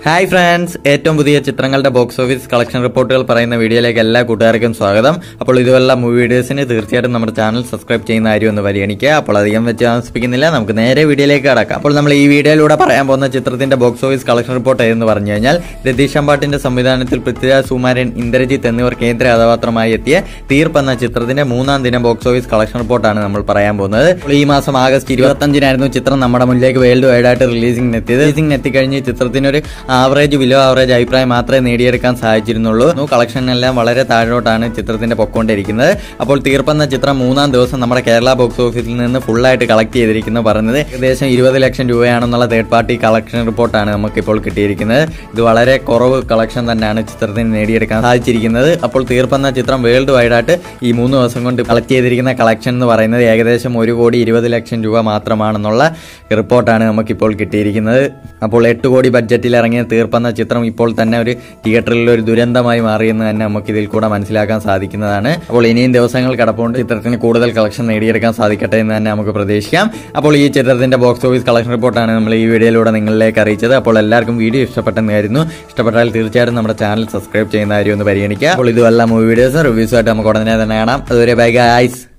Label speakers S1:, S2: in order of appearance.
S1: hi friends ഏറ്റവും പുതിയ ചിത്രങ്ങളുടെ ബോക്സ് ഓഫീസ് കളക്ഷൻ റിപ്പോർട്ടുകൾ പറയുന്ന വീഡിയോയിലേക്ക് എല്ലാ കൂട്ടുകാർക്കും സ്വാഗതം അപ്പോൾ ഇതുപോലുള്ള മൂവി വീഡിയോസിന് തീർച്ചയായിട്ടും നമ്മുടെ ചാനൽ സബ്സ്ക്രൈബ് ചെയ്യുന്ന കാര്യം ഒന്ന് പരിഗണിക്കുക അപ്പോൾ അധികം വെച്ച് താമസിപ്പിക്കുന്നില്ല നമുക്ക് നേരെ വീഡിയോയിലേക്ക് കടക്കാം അപ്പോൾ നമ്മൾ ഈ വീഡിയോയിലൂടെ പറയാൻ പോകുന്ന ചിത്രത്തിന്റെ ബോക്സ് ഓഫീസ് കളക്ഷൻ റിപ്പോർട്ട് എന്ന് പറഞ്ഞു കഴിഞ്ഞാൽ രതീഷ് അമ്പാട്ടിന്റെ സംവിധാനത്തിൽ പൃഥ്വിരാജ് സുമാരൻ ഇന്ദ്രജിത്ത് എന്നിവർ കേന്ദ്ര കഥാപാത്രമായി എത്തിയ തീർപ്പ് എന്ന ചിത്രത്തിന്റെ മൂന്നാം ദിനം ബോക്സ് ഓഫീസ് കളക്ഷൻ റിപ്പോർട്ടാണ് നമ്മൾ പറയാൻ പോകുന്നത് അപ്പോൾ ഈ മാസം ആഗസ്റ്റ് ഇരുപത്തഞ്ചിനായിരുന്നു ചിത്രം നമ്മുടെ മുന്നിലേക്ക് വേൾഡ് വൈഡ് ആയിട്ട് റിലീസിംഗ് എത്തിയത് റിലീസിംഗ് എത്തിക്കഴിഞ്ഞ് ചിത്രത്തിനൊരു ആവറേജ് ബിലോ ആവറേജ് അഭിപ്രായം മാത്രമേ നേടിയെടുക്കാൻ സാധിച്ചിരുന്നുള്ളൂ കളക്ഷൻ എല്ലാം വളരെ താഴോട്ടാണ് ചിത്രത്തിന്റെ പൊക്കോണ്ടിരിക്കുന്നത് അപ്പോൾ തീർപ്പെന്ന ചിത്രം മൂന്നാം ദിവസം നമ്മുടെ കേരള ബോക്സ് ഓഫീസിൽ നിന്ന് ഫുള്ളായിട്ട് കളക്ട് ചെയ്തിരിക്കുന്നത് പറയുന്നത് ഏകദേശം ഇരുപത് ലക്ഷം രൂപയാണെന്നുള്ള തേർഡ് പാർട്ടി കളക്ഷൻ റിപ്പോർട്ടാണ് നമുക്കിപ്പോൾ കിട്ടിയിരിക്കുന്നത് ഇത് വളരെ കുറവ് കളക്ഷൻ തന്നെയാണ് ചിത്രത്തിന് നേടിയെടുക്കാൻ സാധിച്ചിരിക്കുന്നത് അപ്പോൾ തീർപ്പെന്ന ചിത്രം വേൾഡ് വൈഡ് ആയിട്ട് ഈ മൂന്ന് ദിവസം കൊണ്ട് കളക്ട് ചെയ്തിരിക്കുന്ന കളക്ഷൻ എന്ന് പറയുന്നത് ഏകദേശം ഒരു കോടി ഇരുപത് ലക്ഷം രൂപ മാത്രമാണെന്നുള്ള റിപ്പോർട്ടാണ് നമുക്കിപ്പോൾ കിട്ടിയിരിക്കുന്നത് അപ്പോൾ എട്ട് കോടി ബഡ്ജറ്റിൽ ഇറങ്ങിയ തീർപ്പെന്ന ചിത്രം ഇപ്പോൾ തന്നെ ഒരു തിയേറ്ററിൽ ഒരു ദുരന്തമായി മാറിയെന്ന് തന്നെ നമുക്ക് ഇതിൽ കൂടെ മനസ്സിലാക്കാൻ സാധിക്കുന്നതാണ് അപ്പോൾ ഇനിയും ദിവസങ്ങൾ കിടപ്പുണ്ട് ചിത്രത്തിന് കൂടുതൽ കളക്ഷൻ നേടിയെടുക്കാൻ സാധിക്കട്ടെ എന്ന് തന്നെ നമുക്ക് പ്രതീക്ഷിക്കാം അപ്പോൾ ഈ ചിത്രത്തിന്റെ ബോക്സ് ഓഫീസ് കളക്ഷൻ റിപ്പോർട്ടാണ് നമ്മൾ ഈ വീഡിയോയിലൂടെ നിങ്ങളിലേക്ക് അറിയിച്ചത് അപ്പോൾ എല്ലാവർക്കും വീഡിയോ ഇഷ്ടപ്പെട്ടെന്ന് കരുതുന്നു ഇഷ്ടപ്പെട്ടാൽ തീർച്ചയായിട്ടും നമ്മുടെ ചാനൽ സബ്സ്ക്രൈബ് ചെയ്യുന്ന കാര്യം ഒന്ന് പരിഗണിക്കുക അപ്പോൾ ഇതുമല്ല മൂവി വീഡിയോസും റിവ്യൂസും ആയിട്ട് നമുക്ക് ഉടനെ തന്നെ കാണാം അതുവരെ ബൈ ഗൈസ്